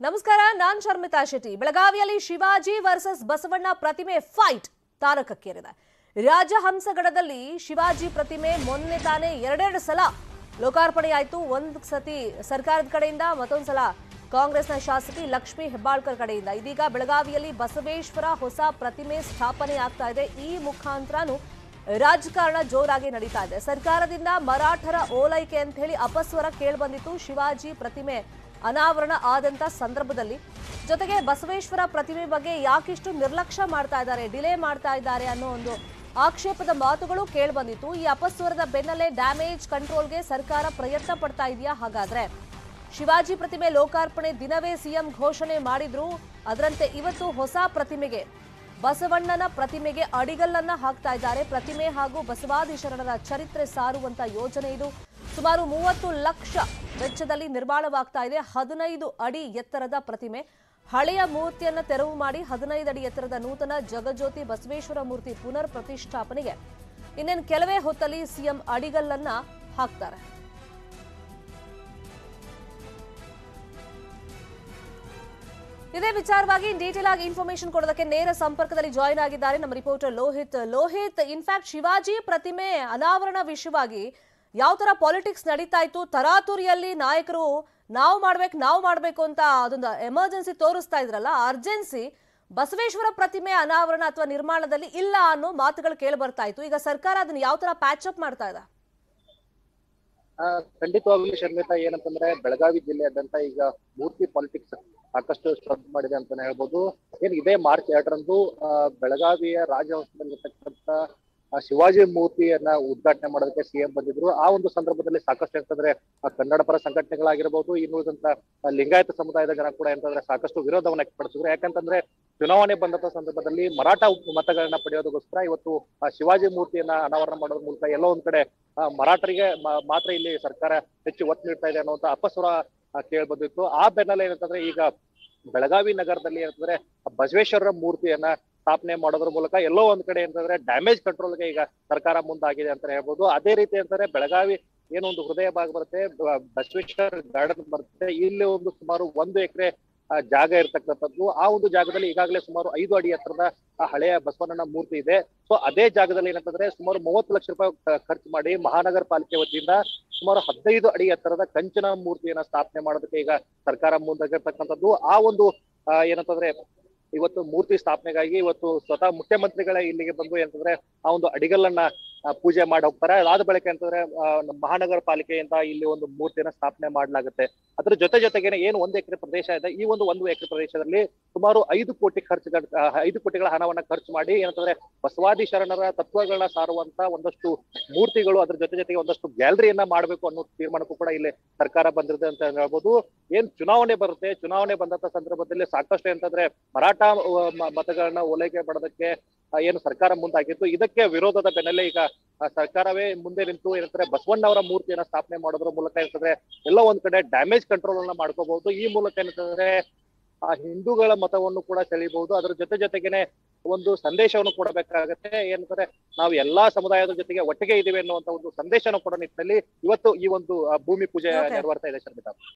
ನಮಸ್ಕಾರ ನಾನ್ ಶರ್ಮಿತಾ ಶೆಟ್ಟಿ ಬೆಳಗಾವಿಯಲ್ಲಿ ಶಿವಾಜಿ ವರ್ಸಸ್ ಬಸವಣ್ಣ ಪ್ರತಿಮೆ ಫೈಟ್ ತಾರಕಕ್ಕೇರಿದೆ ರಾಜಹಂಸಗಡದಲ್ಲಿ ಶಿವಾಜಿ ಪ್ರತಿಮೆ ಮೊನ್ನೆ ತಾನೇ ಎರಡೆರಡು ಸಲ ಲೋಕಾರ್ಪಣೆಯಾಯಿತು ಒಂದು ಸತಿ ಸರ್ಕಾರದ ಕಡೆಯಿಂದ ಮತ್ತೊಂದು ಸಲ ಕಾಂಗ್ರೆಸ್ನ ಶಾಸಕಿ ಲಕ್ಷ್ಮೀ ಹೆಬ್ಬಾಳ್ಕರ್ ಕಡೆಯಿಂದ ಇದೀಗ ಬೆಳಗಾವಿಯಲ್ಲಿ ಬಸವೇಶ್ವರ ಹೊಸ ಪ್ರತಿಮೆ ಸ್ಥಾಪನೆ ಆಗ್ತಾ ಇದೆ ಈ ಮುಖಾಂತರನೂ ರಾಜಕಾರಣ ಜೋರಾಗಿ ನಡೀತಾ ಇದೆ ಸರ್ಕಾರದಿಂದ ಮರಾಠರ ಓಲೈಕೆ ಅಂತ ಹೇಳಿ ಅಪಸ್ವರ ಕೇಳ್ಬಂದಿತ್ತು ಶಿವಾಜಿ ಪ್ರತಿಮೆ ಅನಾವರಣ ಆದಂತ ಸಂದರ್ಭದಲ್ಲಿ ಜೊತೆಗೆ ಬಸವೇಶ್ವರ ಪ್ರತಿಮೆ ಬಗ್ಗೆ ಯಾಕಿಷ್ಟು ನಿರ್ಲಕ್ಷ್ಯ ಮಾಡ್ತಾ ಇದ್ದಾರೆ ಡಿಲೇ ಮಾಡ್ತಾ ಇದ್ದಾರೆ ಅನ್ನೋ ಒಂದು ಆಕ್ಷೇಪದ ಮಾತುಗಳು ಕೇಳ್ಬಂದಿತ್ತು ಈ ಅಪಸ್ವರದ ಬೆನ್ನಲ್ಲೇ ಡ್ಯಾಮೇಜ್ ಕಂಟ್ರೋಲ್ಗೆ ಸರ್ಕಾರ ಪ್ರಯತ್ನ ಪಡ್ತಾ ಇದೆಯಾ ಹಾಗಾದ್ರೆ ಶಿವಾಜಿ ಪ್ರತಿಮೆ ಲೋಕಾರ್ಪಣೆ ದಿನವೇ ಸಿಎಂ ಘೋಷಣೆ ಮಾಡಿದ್ರು ಅದರಂತೆ ಇವತ್ತು ಹೊಸ ಪ್ರತಿಮೆಗೆ ಬಸವಣ್ಣನ ಪ್ರತಿಮೆಗೆ ಅಡಿಗಲ್ಲನ್ನ ಹಾಕ್ತಾ ಇದ್ದಾರೆ ಪ್ರತಿಮೆ ಹಾಗೂ ಬಸವಾದಿ ಶರಣರ ಚರಿತ್ರೆ ಸಾರುವಂತ ಯೋಜನೆ ಇದು ಸುಮಾರು ಮೂವತ್ತು ಲಕ್ಷ ವೆಚ್ಚದಲ್ಲಿ ನಿರ್ಮಾಣವಾಗ್ತಾ ಇದೆ ಹದಿನೈದು ಅಡಿ ಎತ್ತರದ ಪ್ರತಿಮೆ ಹಳೆಯ ಮೂರ್ತಿಯನ್ನ ತೆರವು ಮಾಡಿ ಹದಿನೈದು ಅಡಿ ಎತ್ತರದ ನೂತನ ಜಗಜ್ಯೋತಿ ಬಸವೇಶ್ವರ ಮೂರ್ತಿ ಪುನರ್ ಪ್ರತಿಷ್ಠಾಪನೆಗೆ ಇನ್ನೇನು ಕೆಲವೇ ಹೊತ್ತಲ್ಲಿ ಸಿಎಂ ಅಡಿಗಲ್ಲನ್ನ ಹಾಕ್ತಾರೆ ಇದೇ ವಿಚಾರವಾಗಿ ಡೀಟೇಲ್ ಆಗಿ ಇನ್ಫಾರ್ಮೇಶನ್ ಕೊಡೋದಕ್ಕೆ ನೇರ ಸಂಪರ್ಕದಲ್ಲಿ ಜಾಯಿನ್ ಆಗಿದ್ದಾರೆ ನಮ್ಮ ರಿಪೋರ್ಟರ್ ಲೋಹಿತ್ ಲೋಹಿತ್ ಇನ್ಫ್ಯಾಕ್ಟ್ ಶಿವಾಜಿ ಪ್ರತಿಮೆ ಅನಾವರಣ ವಿಷಯವಾಗಿ ಯಾವ ತರ ಪಾಲಿಟಿಕ್ಸ್ ನಡೀತಾ ಇತ್ತು ತರಾತುರಿಯಲ್ಲಿ ನಾಯಕರು ನಾವು ಮಾಡ್ಬೇಕು ನಾವು ಮಾಡ್ಬೇಕು ಅಂತ ಅದೊಂದು ಎಮರ್ಜೆನ್ಸಿ ತೋರಿಸ್ತಾ ಇದ್ರಲ್ಲ ಅರ್ಜೆನ್ಸಿ ಬಸವೇಶ್ವರ ಪ್ರತಿಮೆ ಅನಾವರಣ ಅಥವಾ ನಿರ್ಮಾಣದಲ್ಲಿ ಇಲ್ಲ ಅನ್ನೋ ಮಾತುಗಳು ಕೇಳಿ ಬರ್ತಾ ಇತ್ತು ಈಗ ಸರ್ಕಾರ ಅದನ್ನ ಯಾವ ತರ ಪ್ಯಾಚ್ ಅಪ್ ಮಾಡ್ತಾ ಇದೆ ಆ, ಖಂಡಿತವಾಗ್ಲೂ ಶರ್ಮಿತಾ ಏನಂತಂದ್ರೆ ಬೆಳಗಾವಿ ಜಿಲ್ಲೆಯಾದ್ಯಂತ ಈಗ ಮೂರ್ತಿ ಪಾಲಿಟಿಕ್ಸ್ ಸಾಕಷ್ಟು ಸ್ಪ್ರೆಡ್ ಮಾಡಿದೆ ಅಂತಾನೆ ಹೇಳ್ಬೋದು ಏನ್ ಇದೇ ಮಾರ್ಚ್ ಎರಡರಂದು ಆ, ಬೆಳಗಾವಿಯ ರಾಜವಂಶದಲ್ಲಿರ್ತಕ್ಕಂಥ ಆ ಶಿವಾಜಿ ಮೂರ್ತಿಯನ್ನ ಉದ್ಘಾಟನೆ ಮಾಡೋದಕ್ಕೆ ಸಿಎಂ ಬಂದಿದ್ರು ಆ ಒಂದು ಸಂದರ್ಭದಲ್ಲಿ ಸಾಕಷ್ಟು ಅಂತಂದ್ರೆ ಆ ಕನ್ನಡ ಪರ ಸಂಘಟನೆಗಳಾಗಿರ್ಬೋದು ಇನ್ನು ಉಳಿದಂತ ಆ ಲಿಂಗಾಯತ ಸಮುದಾಯದ ಜನ ಕೂಡ ಅಂತಂದ್ರೆ ಸಾಕಷ್ಟು ವಿರೋಧವನ್ನ ವ್ಯಕ್ತಪಡಿಸಿದ್ರು ಯಾಕಂತಂದ್ರೆ ಚುನಾವಣೆ ಬಂದಂತ ಸಂದರ್ಭದಲ್ಲಿ ಮರಾಠ ಮತಗಳನ್ನ ಪಡೆಯೋದಕ್ಕೋಸ್ಕರ ಇವತ್ತು ಆ ಶಿವಾಜಿ ಮೂರ್ತಿಯನ್ನ ಅನಾವರಣ ಮಾಡೋದ್ರ ಮೂಲಕ ಎಲ್ಲೋ ಒಂದ್ ಕಡೆ ಆ, ಮರಾಠರಿಗೆ ಮ- ಮಾತ್ರ ಇಲ್ಲಿ ಸರ್ಕಾರ ಹೆಚ್ಚು ಒತ್ತು ನೀಡ್ತಾ ಇದೆ ಅನ್ನುವಂತ ಅಪಸ್ವರ ಕೇಳಿ ಬಂದಿತ್ತು ಆ ಬೆನ್ನಲ್ಲೇ ಏನಂತಂದ್ರೆ ಈಗ ಬೆಳಗಾವಿ ನಗರದಲ್ಲಿ ಏನಂತಂದ್ರೆ ಬಸವೇಶ್ವರರ ಮೂರ್ತಿಯನ್ನ ಸ್ಥಾಪನೆ ಮಾಡೋದ್ರ ಮೂಲಕ ಎಲ್ಲೋ ಒಂದ್ ಕಡೆ ಏನಂತಂದ್ರೆ ಡ್ಯಾಮೇಜ್ ಕಂಟ್ರೋಲ್ಗೆ ಈಗ ಸರ್ಕಾರ ಮುಂದಾಗಿದೆ ಅಂತ ಹೇಳ್ಬೋದು ಅದೇ ರೀತಿ ಅಂತಂದ್ರೆ ಬೆಳಗಾವಿ ಏನೋ ಒಂದು ಹೃದಯ ಭಾಗ ಬರುತ್ತೆ ಬ- ಬಸವೇಶ್ವರ ಗಾರ್ಡನ್ ಬರುತ್ತೆ ಇಲ್ಲಿ ಒಂದು ಸುಮಾರು ಒಂದು ಎಕರೆ ಜಾಗ ಇರ್ತಕ್ಕಂಥದ್ದು ಆ ಒಂದು ಜಾಗದಲ್ಲಿ ಈಗಾಗಲೇ ಸುಮಾರು ಐದು ಅಡಿ ಎತ್ತರದ ಆ ಹಳೆಯ ಬಸವಣ್ಣನ ಮೂರ್ತಿ ಇದೆ ಸೊ ಅದೇ ಜಾಗದಲ್ಲಿ ಏನಂತಂದ್ರೆ ಸುಮಾರು ಮೂವತ್ತು ಲಕ್ಷ ರೂಪಾಯಿ ಕ- ಖರ್ಚು ಮಾಡಿ ಮಹಾನಗರ ಪಾಲಿಕೆ ವತಿಯಿಂದ ಸುಮಾರು ಹದಿನೈದು ಅಡಿ ಎತ್ತರದ ಕಂಚನ ಮೂರ್ತಿಯನ್ನ ಸ್ಥಾಪನೆ ಮಾಡೋದಕ್ಕೆ ಈಗ ಸರ್ಕಾರ ಮುಂದಾಗಿರ್ತಕ್ಕಂಥದ್ದು ಆ ಒಂದು ಆ, ಏನಂತಂದ್ರೆ ಇವತ್ತು ಮೂರ್ತಿ ಸ್ಥಾಪನೆಗಾಗಿ ಇವತ್ತು ಸ್ವತಃ ಮುಖ್ಯಮಂತ್ರಿಗಳೇ ಇಲ್ಲಿಗೆ ಬಂದು ಏನಂತಂದ್ರೆ ಆ ಒಂದು ಅಡಿಗಲ್ಲನ್ನ ಆ, ಪೂಜೆ ಮಾಡಿ ಹೋಗ್ತಾರೆ ಅದಾದ ಬಳಿಕ ಅಂತಂದ್ರೆ ಆ, ನಮ್ಮ ಮಹಾನಗರ ಪಾಲಿಕೆಯಿಂದ ಇಲ್ಲಿ ಒಂದು ಮೂರ್ತಿಯನ್ನ ಸ್ಥಾಪನೆ ಮಾಡಲಾಗುತ್ತೆ ಅದ್ರ ಜೊತೆ ಜೊತೆಗೇನೆ ಏನು ಒಂದು ಎಕರೆ ಪ್ರದೇಶ ಇದೆ ಈ ಒಂದು ಒಂದು ಎಕರೆ ಪ್ರದೇಶದಲ್ಲಿ ಸುಮಾರು ಐದು ಕೋಟಿ ಖರ್ಚು ಐದು ಕೋಟಿಗಳ ಹಣವನ್ನ ಖರ್ಚು ಮಾಡಿ ಏನಂತಂದ್ರೆ ಬಸವಾದಿ ಶರಣರ ತತ್ವಗಳನ್ನ ಸಾರುವಂತ ಒಂದಷ್ಟು ಮೂರ್ತಿಗಳು ಅದ್ರ ಜೊತೆ ಜೊತೆಗೆ ಒಂದಷ್ಟು ಗ್ಯಾಲರಿಯನ್ನ ಮಾಡಬೇಕು ಅನ್ನೋ ತೀರ್ಮಾನಕ್ಕೂ ಕೂಡ ಇಲ್ಲಿ ಸರ್ಕಾರ ಬಂದಿದೆ ಅಂತ ಹೇಳ್ಬೋದು ಏನ್ ಚುನಾವಣೆ ಬರುತ್ತೆ ಚುನಾವಣೆ ಬಂದಂತ ಸಂದರ್ಭದಲ್ಲಿ ಸಾಕಷ್ಟು ಏನಂತಂದ್ರೆ ಮರಾಠ ಅಹ್, ಮ- ಮತಗಳನ್ನ ಓಲೈಕೆ ಮಾಡೋದಕ್ಕೆ ಆ, ಏನು ಸರ್ಕಾರ ಮುಂದಾಗಿತ್ತು ಇದಕ್ಕೆ ವಿರೋಧದ ಬೆನ್ನಲ್ಲೇ ಈಗ ಆ, ಸರ್ಕಾರವೇ ಮುಂದೆ ನಿಂತು ಏನಂತಾರೆ ಬಸವಣ್ಣವರ ಮೂರ್ತಿಯನ್ನ ಸ್ಥಾಪನೆ ಮಾಡೋದ್ರ ಮೂಲಕ ಏನಂತಂದ್ರೆ ಎಲ್ಲ ಒಂದ್ ಕಡೆ ಡ್ಯಾಮೇಜ್ ಕಂಟ್ರೋಲ್ ಅನ್ನ ಮಾಡ್ಕೋಬಹುದು ಈ ಮೂಲಕ ಏನಂತಂದ್ರೆ ಆ ಹಿಂದೂಗಳ ಮತವನ್ನು ಕೂಡ ಸೆಳಿಬಹುದು ಅದ್ರ ಜೊತೆ ಜೊತೆಗೇನೆ ಒಂದು ಸಂದೇಶವನ್ನು ಕೊಡಬೇಕಾಗತ್ತೆ ಏನಂದ್ರೆ ನಾವು ಎಲ್ಲಾ ಸಮುದಾಯದ ಜೊತೆಗೆ ಒಟ್ಟಿಗೆ ಇದೀವಿ ಅನ್ನುವಂತ ಒಂದು ಸಂದೇಶನ ಕೊಡೋ ನಿಟ್ಟಿನಲ್ಲಿ ಇವತ್ತು ಈ ಒಂದು ಆ, ಭೂಮಿ ಪೂಜೆ Okay. ನೆರವೇರ್ತಾ ಇದೆ ಶರ್ಮಿತಾ